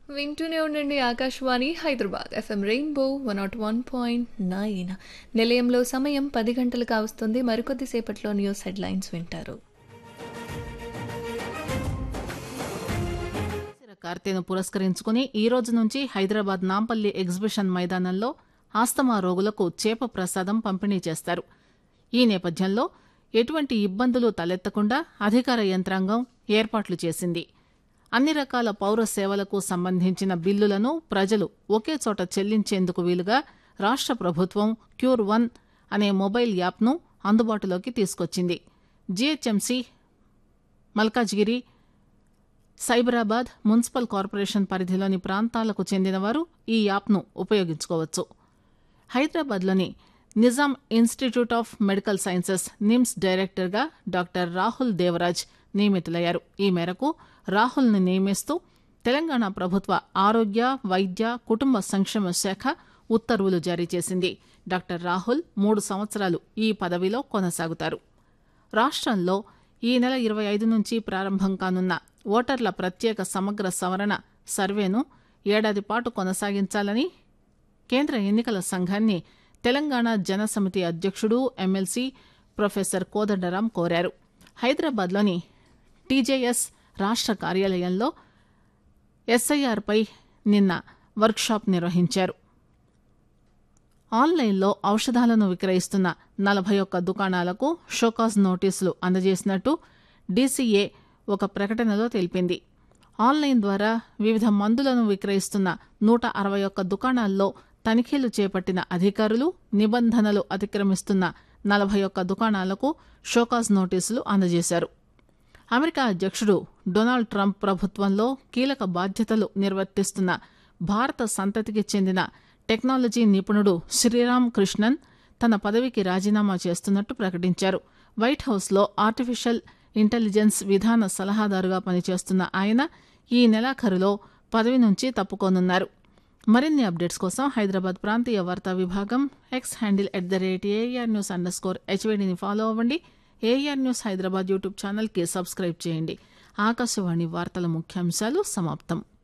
వింటూనే ఉండండి Akashvani Hyderabad FM rainbow one nought one point nine నిలయంలో సమయం పది గంటలు కావస్తుంది మరికొద్దిసేపట్లో న్యూస్ హెడ్లైన్స్ వింటారు కార్తెను పురస్కరించుకుని ఈ రోజు నుంచి హైదరాబాద్ నాంపల్లి ఎగ్జిబిషన్ మైదానంలో ఆస్తమా రోగులకు చేప ప్రసాదం పంపిణీ చేస్తారు ఈ నేపథ్యంలో ఎటువంటి ఇబ్బందులు తలెత్తకుండా అధికార యంత్రాంగం ఏర్పాట్లు చేసింది అన్ని రకాల పౌర సేవలకు సంబంధించిన బిల్లులను ప్రజలు ఒకే చోట చెల్లించేందుకు వీలుగా రాష్ట్ర ప్రభుత్వం క్యూర్ వన్ అనే మొబైల్ యాప్ను అందుబాటులోకి తీసుకొచ్చింది GHMC Malkajgiri Cyberabad municipal corporation పరిధిలోని ప్రాంతాలకు చెందినవారు ఈ యాప్ను ఉపయోగించుకోవచ్చు హైదరాబాద్లోని Nizam institute of medical sciences NIMS డైరెక్టర్గా డాక్టర్ రాహుల్ దేవరాజ్ నియమితులయ్యారు ఈ మేరకు రాహుల్ను నియమిస్తూ తెలంగాణ ప్రభుత్వ ఆరోగ్య వైద్య కుటుంబ సంక్షేమ శాఖ ఉత్తర్వులు జారీ చేసింది డాక్టర్ రాహుల్ మూడు సంవత్సరాలు ఈ పదవిలో కొనసాగుతారు రాష్ట్రంలో ఈ నెల ఇరవై ఐదు నుంచి ప్రారంభం కానున్న ఓటర్ల ప్రత్యేక సమగ్ర సవరణ సర్వేను ఏడాది పాటు కొనసాగించాలని కేంద్ర ఎన్నికల సంఘాన్ని తెలంగాణ జనసమితి అధ్యక్షుడు ఎమ్మెల్సీ ప్రొఫెసర్ కోదండరాం కోరారు హైదరాబాద్లోని టీజేఎస్ రాష్ట్ర కార్యాలయంలో ఎస్ఐఆర్పై నిన్న వర్క్షాప్ నిర్వహించారు ఆన్లైన్లో ఔషధాలను విక్రయిస్తున్న నలభై ఒక్క దుకాణాలకు షోకాజ్ నోటీసులు అందజేసినట్టు డీసీఏ ఒక ప్రకటనలో తెలిపింది ఆన్లైన్ ద్వారా వివిధ మందులను విక్రయిస్తున్న నూట అరవై ఒక్క దుకాణాల్లో తనిఖీలు చేపట్టిన అధికారులు నిబంధనలు అతిక్రమిస్తున్న నలభై ఒక్క దుకాణాలకు షోకాజ్ నోటీసులు అందజేశారు అమెరికా అధ్యక్షుడు డొనాల్డ్ ట్రంప్ ప్రభుత్వంలో కీలక బాధ్యతలు నిర్వర్తిస్తున్న భారత సంతతికి చెందిన టెక్నాలజీ నిపుణుడు శ్రీరామ్ కృష్ణన్ తన పదవికి రాజీనామా చేస్తున్నట్టు ప్రకటించారు వైట్ హౌస్లో ఆర్టిఫిషియల్ ఇంటెలిజెన్స్ విధాన సలహాదారుగా పనిచేస్తున్న ఆయన ఈ నెలాఖరులో పదవి నుంచి తప్పుకోనున్నారు మరిన్ని అప్డేట్స్ కోసం హైదరాబాద్ ప్రాంతీయ వార్తా విభాగం X handle at the rate AR news underscore హెచ్వేడిని ఫాలో అవ్వండి ఏఆర్ న్యూస్ హైదరాబాద్ యూట్యూబ్ ఛానల్కి సబ్స్క్రైబ్ చేయండి ఆకాశవాణి వార్తల ముఖ్యాంశాలు సమాప్తం